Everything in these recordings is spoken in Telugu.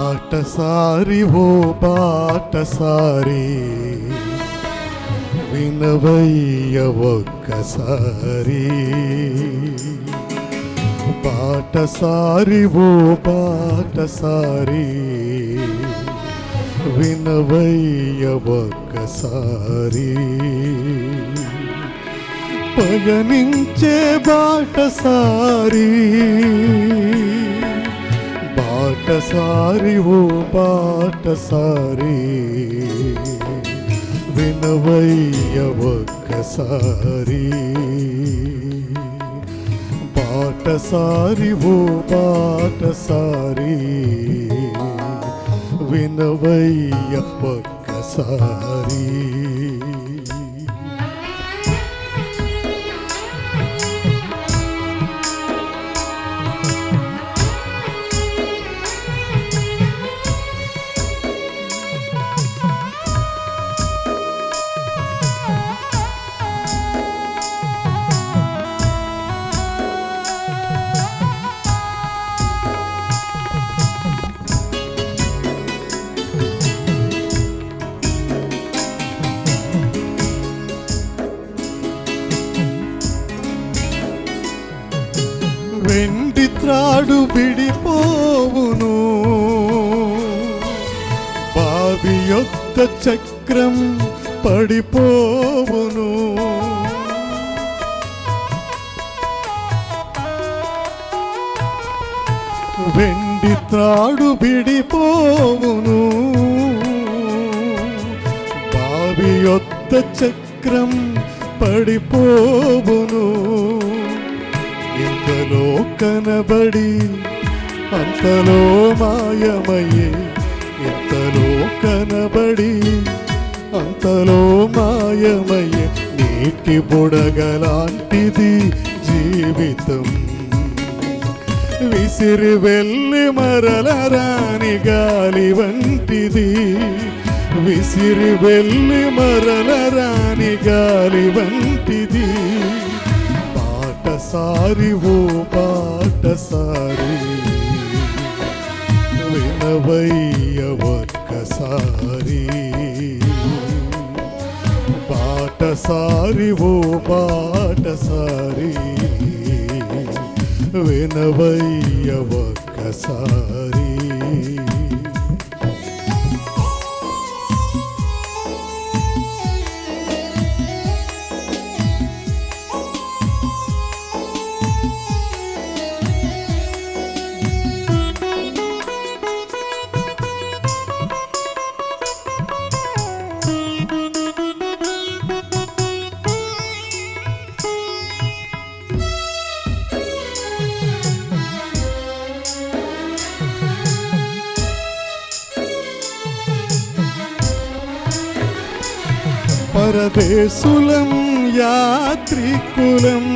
బాటసారి ఓ బాటసారి వినవయ్య ఒక్కసారి బాటసారి ఓ బాటసారి వినవయ్య ఒక్కసారి పయనించే బాటసారి బాటసారి ఓ బాటసారి వినవయ్య ఒక్కసారి బాటసారి ఓ బాటసారి వినవయ్య ఒక్కసారి వెండి త్రాడు విడిపోవును బావి యొక్క చక్రం పడిపోవును వెండి త్రాడు విడిపోవును బావి యొక్క చక్రం పడిపోవును ఇంతలో కనబడి అంతలో మాయమయ్యే ఇంతలో కనబడి అంతలో మాయమయ్యే నీటి బుడగలాంటిది జీవితం విసిరి వెళ్ళి మరల రాని గాలి వంటిది విసిరి వెళ్ళి మరల రాని గాలి వంటిది పాటసారి ఓ పాటసారి వినవయ్య ఒక్కసారి పాటసారి ఓ పాటసారి వినవయ్య ఒక్కసారి పరదేశులం యాత్రికులం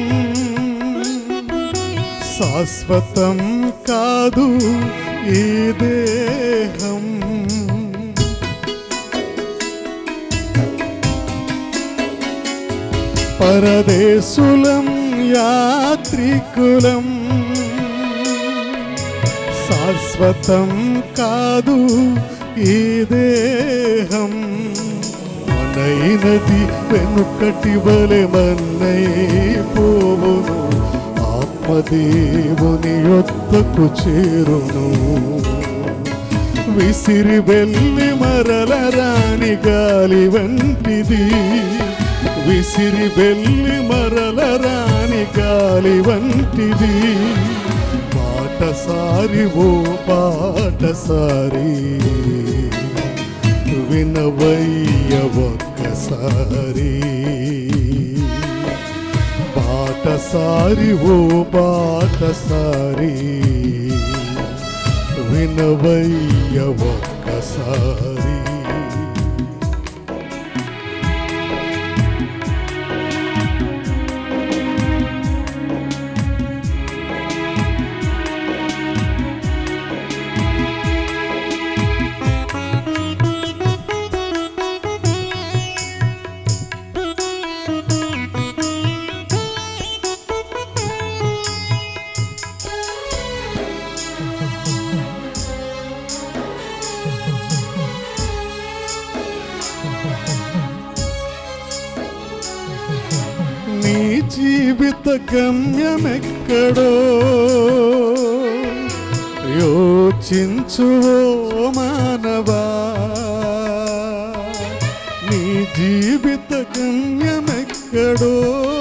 శాశ్వతం కాదు ఈ దేహం పరదేశులం యాత్రికులం శాశ్వతం కాదు ఈ దేహం మనైనది వెనుకటి వలె మన్నైపోవును ఆత్మదేవుని యొద్దకు చేరును విసిరి వెళ్ళి మరల రాని గాలి వంటిది విసిరి వెళ్ళి మరల రాని గాలి వంటిది పాటసారి ఓ పాటసారి వినవయ్య ఒక్కసారి పాటసారి ఓ పాటసారి వినవయ్య ఒక్కసారి జీవిత గమ్యమెక్కడో యోచించు ఓ మానవా నీ జీవిత గమ్యమెక్కడో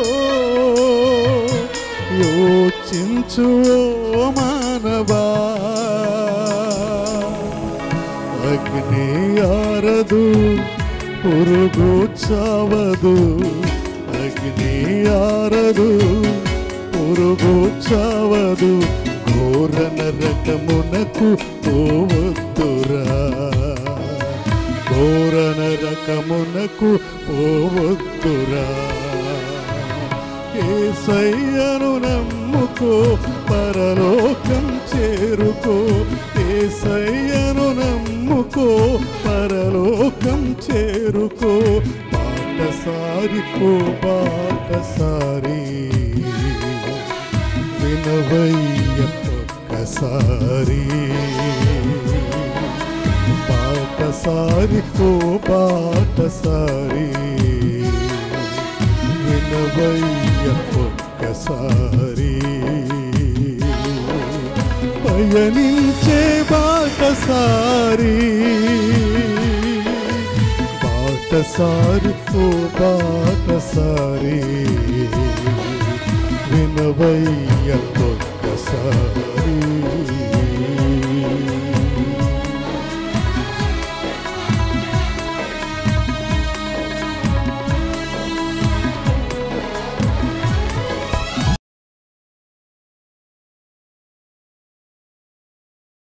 యోచించు ఓ మానవా అగ్ని ఆరదు పురుగు చావదు అగ్ని ఆరదు పురుగు చావదు ఘోర నరకమునకు పోవద్దురా ఘోర నరకమునకు పోవద్దురా ఏసయ్యను నమ్ముకో పరలోకం చేరుకో ఏసయ్యను నమ్ముకో పరలోకం చేరుకో బాటసారి ఓ బాటసారి వినవయ్య ఒక్కసారి బాటసారి ఓ బాటసారి వినవయ్య ఒక్కసారి పయనించే బాటసారి బాటసారి ఓ బాటసారి వినవయ్య ఒక్కసారి